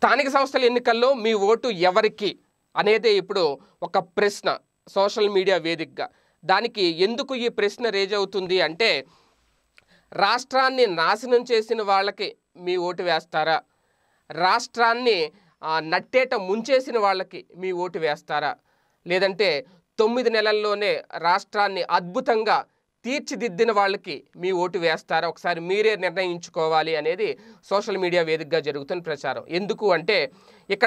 స్థానిక సంస్థల ఎన్నికల్లో మీ ఓటు ఎవరికి అనేది ఇప్పుడు ఒక ప్రశ్న సోషల్ మీడియా వేదికగా దానికి ఎందుకు ఈ ప్రశ్న రేజ్ అవుతుంది అంటే రాష్ట్రాన్ని నాశనం చేసిన వాళ్ళకి మీ ఓటు వేస్తారా రాష్ట్రాన్ని ఆ, నట్టేట ముంచేసిన వాళ్ళకి మీ ఓటు వేస్తారా లేదంటే తొమ్మిది నెలల్లోనే రాష్ట్రాన్ని అద్భుతంగా తీర్చిదిద్దిన వాళ్ళకి మీ ఓటు వేస్తారా ఒకసారి మీరే నిర్ణయించుకోవాలి అనేది సోషల్ మీడియా వేదికగా జరుగుతున్న ప్రచారం ఎందుకు అంటే ఇక్కడ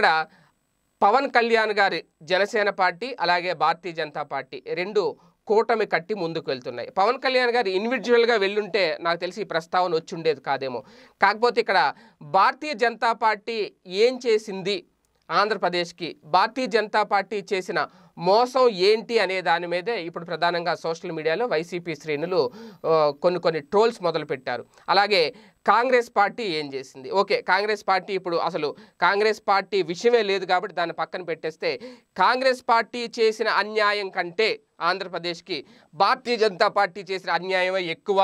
పవన్ కళ్యాణ్ గారి జనసేన పార్టీ అలాగే భారతీయ జనతా పార్టీ రెండు కూటమి కట్టి ముందుకు వెళ్తున్నాయి పవన్ కళ్యాణ్ గారు ఇండివిజువల్గా వెళ్ళుంటే నాకు తెలిసి ఈ ప్రస్తావన వచ్చి ఉండేది కాదేమో కాకపోతే ఇక్కడ భారతీయ జనతా పార్టీ ఏం చేసింది ఆంధ్రప్రదేశ్కి భారతీయ జనతా పార్టీ చేసిన మోసం ఏంటి అనే దాని మీదే ఇప్పుడు ప్రధానంగా సోషల్ మీడియాలో వైసీపీ శ్రేణులు ఆ, కొన్ని కొన్ని ట్రోల్స్ మొదలుపెట్టారు అలాగే కాంగ్రెస్ పార్టీ ఏం చేసింది ఓకే కాంగ్రెస్ పార్టీ ఇప్పుడు అసలు కాంగ్రెస్ పార్టీ విషయమే లేదు కాబట్టి దాన్ని పక్కన పెట్టేస్తే కాంగ్రెస్ పార్టీ చేసిన అన్యాయం కంటే ఆంధ్రప్రదేశ్కి భారతీయ జనతా పార్టీ చేసిన అన్యాయమే ఎక్కువ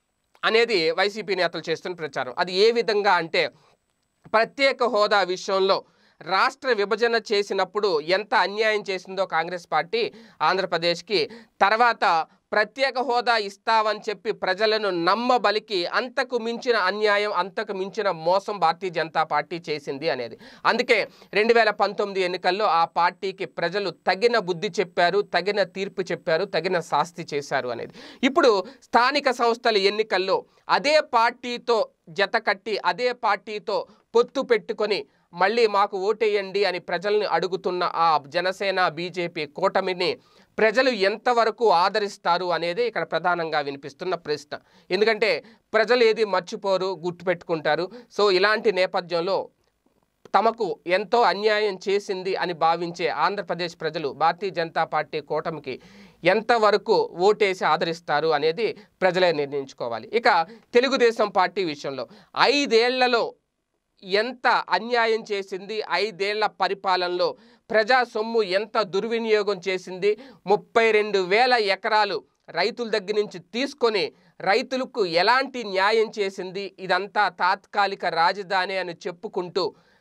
అనేది వైసీపీ నేతలు చేస్తున్న ప్రచారం అది ఏ విధంగా అంటే ప్రత్యేక హోదా విషయంలో రాష్ట్ర విభజన చేసినప్పుడు ఎంత అన్యాయం చేసిందో కాంగ్రెస్ పార్టీ ఆంధ్రప్రదేశ్కి తర్వాత ప్రత్యేక హోదా ఇస్తామని చెప్పి ప్రజలను నమ్మబలికి అంతకు మించిన అన్యాయం అంతకు మించిన మోసం భారతీయ జనతా పార్టీ చేసింది అనేది అందుకే రెండు వేల పంతొమ్మిది ఎన్నికల్లో ఆ పార్టీకి ప్రజలు తగిన బుద్ధి చెప్పారు తగిన తీర్పు చెప్పారు తగిన శాస్తి చేశారు అనేది ఇప్పుడు స్థానిక సంస్థల ఎన్నికల్లో అదే పార్టీతో జత కట్టి అదే పార్టీతో పొత్తు పెట్టుకొని మళ్ళీ మాకు ఓటేయండి అని ప్రజల్ని అడుగుతున్న ఆ జనసేన బీజేపీ కూటమిని ప్రజలు ఎంతవరకు ఆదరిస్తారు అనేది ఇక్కడ ప్రధానంగా వినిపిస్తున్న ప్రశ్న ఎందుకంటే ప్రజలు ఏది మర్చిపోరు గుర్తుపెట్టుకుంటారు సో ఇలాంటి నేపథ్యంలో తమకు ఎంతో అన్యాయం చేసింది అని భావించే ఆంధ్రప్రదేశ్ ప్రజలు భారతీయ జనతా పార్టీ కూటమికి ఎంతవరకు ఓటేసి ఆదరిస్తారు అనేది ప్రజలే నిర్ణయించుకోవాలి ఇక తెలుగుదేశం పార్టీ విషయంలో ఐదేళ్లలో ఎంత అన్యాయం చేసింది ఐదేళ్ల పరిపాలనలో ప్రజా సొమ్ము ఎంత దుర్వినియోగం చేసింది ముప్పై రెండు వేల ఎకరాలు రైతుల దగ్గర నుంచి తీసుకొని రైతులకు ఎలాంటి న్యాయం చేసింది ఇదంతా తాత్కాలిక రాజధాని అని చెప్పుకుంటూ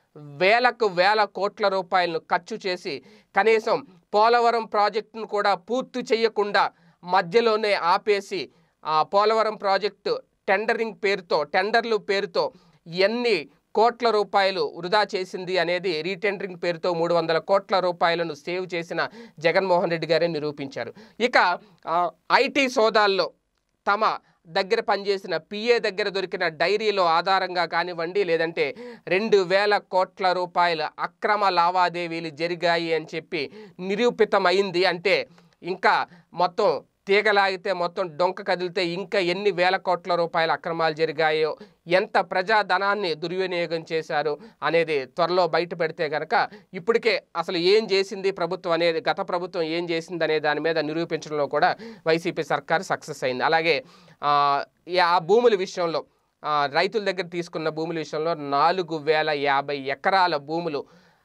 వేలకు వేల కోట్ల రూపాయలను ఖర్చు చేసి కనీసం పోలవరం ప్రాజెక్టును కూడా పూర్తి చేయకుండా మధ్యలోనే ఆపేసి ఆ పోలవరం ప్రాజెక్టు టెండరింగ్ పేరుతో టెండర్లు పేరుతో ఎన్ని కోట్ల రూపాయలు వృధా చేసింది అనేది రీటెండరింగ్ పేరుతో మూడు వందల కోట్ల రూపాయలను సేవ్ చేసిన జగన్మోహన్ రెడ్డి గారే నిరూపించారు ఇక ఆ, ఐటీ సోదాల్లో తమ దగ్గర పనిచేసిన పిఏ దగ్గర దొరికిన డైరీలో ఆధారంగా కానివ్వండి లేదంటే రెండు వేల కోట్ల రూపాయల అక్రమ లావాదేవీలు జరిగాయి అని చెప్పి నిరూపితమైంది అంటే ఇంకా మొత్తం తీగలాగితే మొత్తం డొంక కదిలితే ఇంకా ఎన్ని వేల కోట్ల రూపాయల అక్రమాలు జరిగాయో ఎంత ప్రజాధనాన్ని దుర్వినియోగం చేశారు అనేది త్వరలో బయట పెడితే కనుక ఇప్పటికే అసలు ఏం చేసింది ప్రభుత్వం అనేది గత ప్రభుత్వం ఏం చేసింది అనే దాని మీద నిరూపించడంలో కూడా వైసీపీ సర్కార్ సక్సెస్ అయింది అలాగే ఆ, ఈ ఆ భూముల విషయంలో ఆ, రైతుల దగ్గర తీసుకున్న భూముల విషయంలో నాలుగు వేల యాభై ఎకరాల భూములు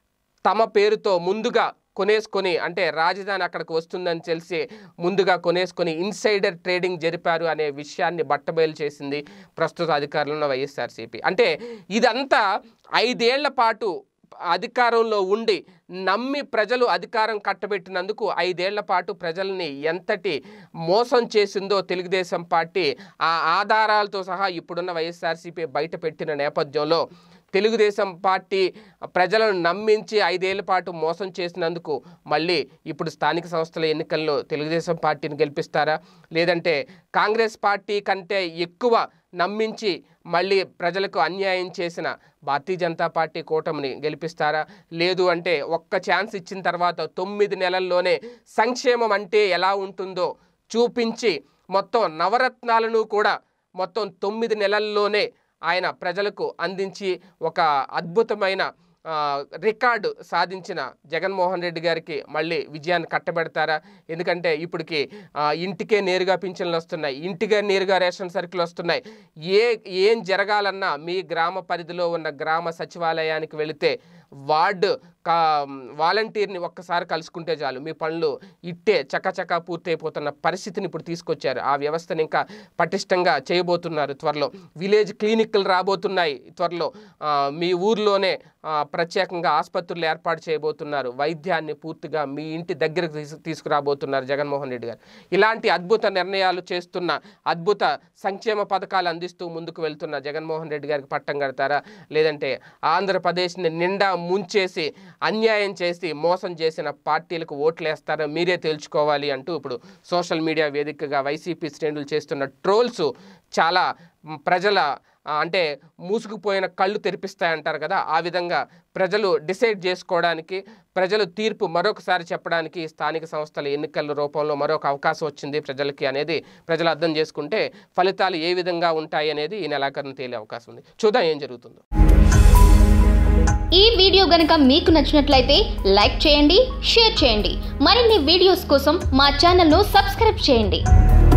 తమ పేరుతో ముందుగా కొనేసుకొని అంటే రాజధాని అక్కడికి వస్తుందని తెలిసి ముందుగా కొనేసుకొని ఇన్సైడర్ ట్రేడింగ్ జరిపారు అనే విషయాన్ని బట్టబయలు చేసింది ప్రస్తుత అధికారంలో ఉన్న వైఎస్ఆర్సీపీ అంటే ఇదంతా ఐదేళ్ల పాటు అధికారంలో ఉండి నమ్మి ప్రజలు అధికారం కట్టబెట్టినందుకు ఐదేళ్ల పాటు ప్రజల్ని ఎంతటి మోసం చేసిందో తెలుగుదేశం పార్టీ ఆ ఆధారాలతో సహా ఇప్పుడున్న వైఎస్ఆర్సీపీ బయట పెట్టిన నేపథ్యంలో తెలుగుదేశం పార్టీ ప్రజలను నమ్మించి ఐదేళ్ల పాటు మోసం చేసినందుకు మళ్ళీ ఇప్పుడు స్థానిక సంస్థల ఎన్నికల్లో తెలుగుదేశం పార్టీని గెలిపిస్తారా లేదంటే కాంగ్రెస్ పార్టీ కంటే ఎక్కువ నమ్మించి మళ్ళీ ప్రజలకు అన్యాయం చేసిన భారతీయ జనతా పార్టీ కూటమిని గెలిపిస్తారా లేదు అంటే ఒక్క ఛాన్స్ ఇచ్చిన తర్వాత తొమ్మిది నెలల్లోనే సంక్షేమం అంటే ఎలా ఉంటుందో చూపించి మొత్తం నవరత్నాలను కూడా మొత్తం తొమ్మిది నెలల్లోనే ఆయన ప్రజలకు అందించి ఒక అద్భుతమైన ఆ, రికార్డు సాధించిన జగన్మోహన్ రెడ్డి గారికి మళ్ళీ విజయాన్ని కట్టబెడతారా ఎందుకంటే ఇప్పటికి ఆ, ఇంటికే నేరుగా పింఛన్లు వస్తున్నాయి ఇంటికే నేరుగా రేషన్ సరుకులు వస్తున్నాయి ఏ ఏం జరగాలన్నా మీ గ్రామ పరిధిలో ఉన్న గ్రామ సచివాలయానికి వెళితే వార్డు కా వాలంటీర్ని ఒక్కసారి కలుసుకుంటే చాలు మీ పనులు ఇట్టే చకచకా పూర్తయిపోతున్న పరిస్థితిని ఇప్పుడు తీసుకొచ్చారు ఆ వ్యవస్థను ఇంకా పటిష్టంగా చేయబోతున్నారు త్వరలో విలేజ్ క్లినిక్లు రాబోతున్నాయి త్వరలో ఆ, మీ ఊర్లోనే ఆ, ప్రత్యేకంగా ఆసుపత్రులు ఏర్పాటు చేయబోతున్నారు వైద్యాన్ని పూర్తిగా మీ ఇంటి దగ్గరకు తీసు తీసుకురాబోతున్నారు జగన్మోహన్ రెడ్డి గారు ఇలాంటి అద్భుత నిర్ణయాలు చేస్తున్న అద్భుత సంక్షేమ పథకాలు అందిస్తూ ముందుకు వెళ్తున్న జగన్మోహన్ రెడ్డి గారికి పట్టం కడతారా లేదంటే ఆంధ్రప్రదేశ్ని నిండా ముంచేసి అన్యాయం చేసి మోసం చేసిన పార్టీలకు ఓట్లు వేస్తారా మీరే తేల్చుకోవాలి అంటూ ఇప్పుడు సోషల్ మీడియా వేదికగా వైసీపీ శ్రేణులు చేస్తున్న ట్రోల్స్ చాలా మ్, ప్రజల ఆ, అంటే మూసుకుపోయిన కళ్ళు తెరిపిస్తాయంటారు కదా ఆ విధంగా ప్రజలు డిసైడ్ చేసుకోవడానికి ప్రజలు తీర్పు మరొకసారి చెప్పడానికి స్థానిక సంస్థల ఎన్నికల రూపంలో మరొక అవకాశం వచ్చింది ప్రజలకి అనేది ప్రజలు అర్థం చేసుకుంటే ఫలితాలు ఏ విధంగా ఉంటాయి అనేది ఈ నెలాఖరున తేలే అవకాశం ఉంది చూద్దాం ఏం జరుగుతుందో ఈ వీడియో గనుక మీకు నచ్చినట్లయితే లైక్ చేయండి షేర్ చేయండి మరిన్ని వీడియోస్ కోసం మా ఛానల్ను సబ్స్క్రైబ్ చేయండి